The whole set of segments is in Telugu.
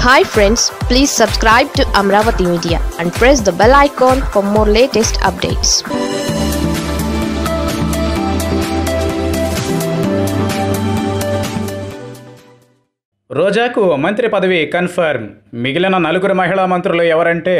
hi friends please subscribe to Amaravati media and press the bell icon for more latest updates రోజాకు మంత్రి పదవి కన్ఫర్మ్ మిగిలిన నలుగురు మహిళా మంత్రులు ఎవరంటే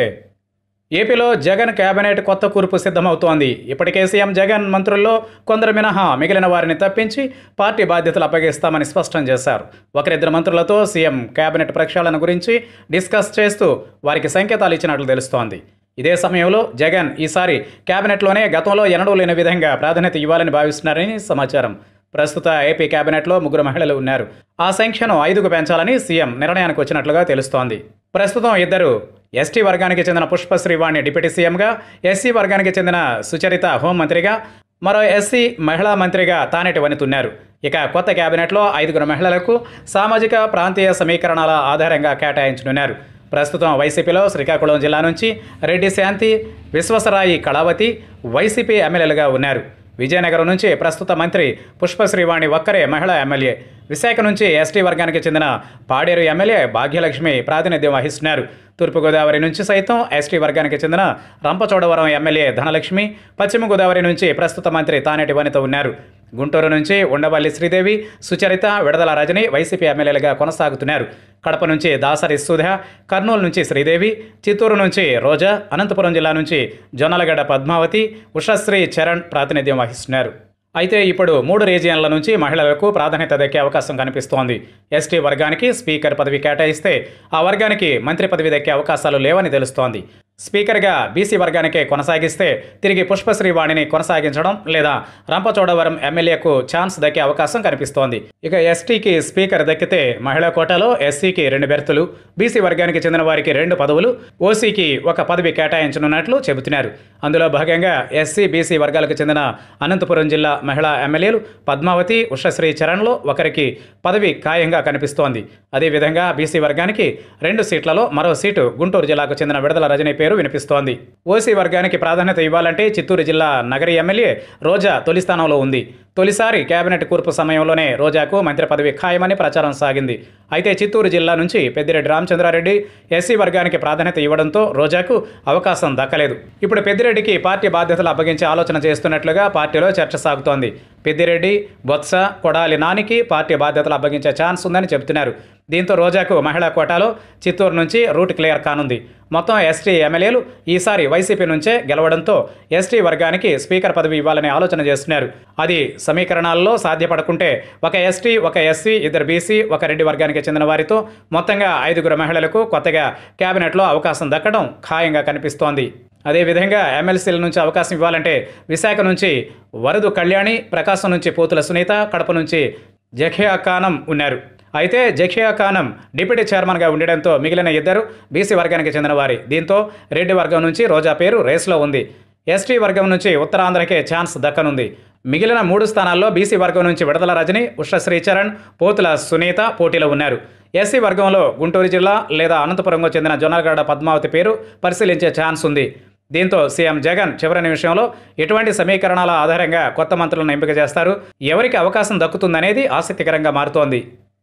ఏపీలో జగన్ కేబినెట్ కొత్త కూర్పు సిద్ధమవుతోంది ఇప్పటికే సీఎం జగన్ మంత్రుల్లో కొందరు మినహా మిగిలిన వారిని తప్పించి పార్టీ బాధ్యతలు అప్పగిస్తామని స్పష్టం చేశారు ఒకరిద్దరు మంత్రులతో సీఎం కేబినెట్ ప్రక్షాళన గురించి డిస్కస్ చేస్తూ వారికి సంకేతాలు ఇచ్చినట్లు తెలుస్తోంది ఇదే సమయంలో జగన్ ఈసారి కేబినెట్లోనే గతంలో ఎన్నడూ లేని విధంగా ప్రాధాన్యత ఇవ్వాలని భావిస్తున్నారని సమాచారం ప్రస్తుత ఏపీ కేబినెట్లో ముగ్గురు మహిళలు ఉన్నారు ఆ సంఖ్యను ఐదుకు పెంచాలని సీఎం నిర్ణయానికి వచ్చినట్లుగా తెలుస్తోంది ప్రస్తుతం ఇద్దరు ఎస్టీ వర్గానికి చెందిన పుష్పశ్రీవాణి డిప్యూటీ సీఎంగా ఎస్సీ వర్గానికి చెందిన సుచరిత హోంమంత్రిగా మరో ఎస్సీ మహిళా మంత్రిగా తానేటి వనితున్నారు ఇక కొత్త కేబినెట్లో ఐదుగురు మహిళలకు సామాజిక ప్రాంతీయ సమీకరణాల ఆధారంగా కేటాయించనున్నారు ప్రస్తుతం వైసీపీలో శ్రీకాకుళం జిల్లా నుంచి రెడ్డి శాంతి విశ్వసరాయి కళావతి వైసీపీ ఎమ్మెల్యేలుగా ఉన్నారు విజయనగరం నుంచి ప్రస్తుత మంత్రి పుష్పశ్రీవాణి ఒక్కరే మహిళా ఎమ్మెల్యే విశాఖ నుంచి ఎస్టీ వర్గానికి చెందిన పాడేరు ఎమ్మెల్యే భాగ్యలక్ష్మి ప్రాతినిధ్యం వహిస్తున్నారు తూర్పుగోదావరి నుంచి సైతం ఎస్టీ వర్గానికి చెందిన రంపచోడవరం ఎమ్మెల్యే ధనలక్ష్మి పశ్చిమ గోదావరి నుంచి ప్రస్తుత మంత్రి తానేటి వనిత ఉన్నారు గుంటూరు నుంచి ఉండవల్లి శ్రీదేవి సుచరిత విడదల రజని వైసీపీ ఎమ్మెల్యేలుగా కొనసాగుతున్నారు కడప నుంచి దాసరి సుధ కర్నూలు నుంచి శ్రీదేవి చిత్తూరు నుంచి రోజా అనంతపురం జిల్లా నుంచి జొన్నలగడ్డ పద్మావతి ఉషశ్రీ చరణ్ ప్రాతినిధ్యం వహిస్తున్నారు అయితే ఇప్పుడు మూడు రీజియన్ల నుంచి మహిళలకు ప్రాధాన్యత దక్కే అవకాశం కనిపిస్తోంది ఎస్టీ వర్గానికి స్పీకర్ పదవి కేటాయిస్తే ఆ వర్గానికి మంత్రి పదవి దక్కే అవకాశాలు లేవని తెలుస్తోంది స్పీకర్గా బీసీ వర్గానికే కొనసాగిస్తే తిరిగి పుష్పశ్రీ వాణిని కొనసాగించడం లేదా రంపచోడవరం ఎమ్మెల్యేకు ఛాన్స్ దక్కే అవకాశం కనిపిస్తోంది ఇక ఎస్టీకి స్పీకర్ దక్కితే మహిళా కోటాలో ఎస్సీకి రెండు బెర్తులు బీసీ వర్గానికి చెందిన వారికి రెండు పదవులు ఓసీకి ఒక పదవి కేటాయించనున్నట్లు చెబుతున్నారు అందులో భాగంగా ఎస్సీ బీసీ వర్గాలకు చెందిన అనంతపురం జిల్లా మహిళా ఎమ్మెల్యేలు పద్మావతి ఉషశ్రీ చరణ్లో ఒకరికి పదవి ఖాయంగా కనిపిస్తోంది అదేవిధంగా బీసీ వర్గానికి రెండు సీట్లలో మరో సీటు గుంటూరు జిల్లాకు చెందిన విడుదల రజనీ పేరు వినిపిస్తోంది ఓసీ వర్గానికి ప్రాధాన్యత ఇవ్వాలంటే చిత్తూరు జిల్లా నగరి ఎమ్మెల్యే రోజా తొలి స్థానంలో ఉంది తొలిసారి కేబినెట్ కూర్పు సమయంలోనే రోజాకు మంత్రి పదవి ఖాయమని ప్రచారం సాగింది అయితే చిత్తూరు జిల్లా నుంచి పెద్దిరెడ్డి రామచంద్రారెడ్డి ఎస్సీ వర్గానికి ప్రాధాన్యత ఇవ్వడంతో రోజాకు అవకాశం దక్కలేదు ఇప్పుడు పెద్దిరెడ్డికి పార్టీ బాధ్యతలు అప్పగించే ఆలోచన చేస్తున్నట్లుగా పార్టీలో చర్చ సాగుతోంది పెద్దిరెడ్డి బొత్స కొడాలి నానికి పార్టీ బాధ్యతలు అప్పగించే ఛాన్స్ ఉందని చెబుతున్నారు దీంతో రోజాకు మహిళా కోటాలో చిత్తూరు నుంచి రూట్ క్లియర్ కానుంది మొత్తం ఎస్టీ ఎమ్మెల్యేలు ఈసారి వైసీపీ నుంచే గెలవడంతో ఎస్టీ వర్గానికి స్పీకర్ పదవి ఇవ్వాలనే ఆలోచన చేస్తున్నారు అది సమీకరణాల్లో సాధ్యపడకుంటే ఒక ఎస్టీ ఒక ఎస్సీ ఇద్దరు బీసీ ఒక రెడ్డి వర్గానికి చెందిన వారితో మొత్తంగా ఐదుగురు మహిళలకు కొత్తగా కేబినెట్లో అవకాశం దక్కడం ఖాయంగా కనిపిస్తోంది అదేవిధంగా ఎమ్మెల్సీల నుంచి అవకాశం ఇవ్వాలంటే విశాఖ నుంచి వరదు కళ్యాణి ప్రకాశం నుంచి పోతుల సునీత కడప నుంచి జఖియా ఖానం ఉన్నారు అయితే జఖియా ఖానం డిప్యూటీ చైర్మన్గా ఉండడంతో మిగిలిన ఇద్దరు బీసీ వర్గానికి చెందిన వారి దీంతో రెడ్డి వర్గం నుంచి రోజా పేరు రేసులో ఉంది ఎస్టీ వర్గం నుంచి ఉత్తరాంధ్రకే ఛాన్స్ దక్కనుంది మిగిలిన మూడు స్థానాల్లో బీసీ వర్గం నుంచి విడదల రజని ఉషశ్రీ చరణ్ పోతుల సునీత పోటీలో ఉన్నారు ఎస్సీ వర్గంలో గుంటూరు జిల్లా లేదా అనంతపురంకు చెందిన జొన్నలగడ్డ పద్మావతి పేరు పరిశీలించే ఛాన్స్ ఉంది దీంతో సీఎం జగన్ చివరి నిమిషంలో ఎటువంటి సమీకరణాల ఆధారంగా కొత్త మంత్రులను ఎంపిక చేస్తారు ఎవరికి అవకాశం దక్కుతుందనేది ఆసక్తికరంగా మారుతోంది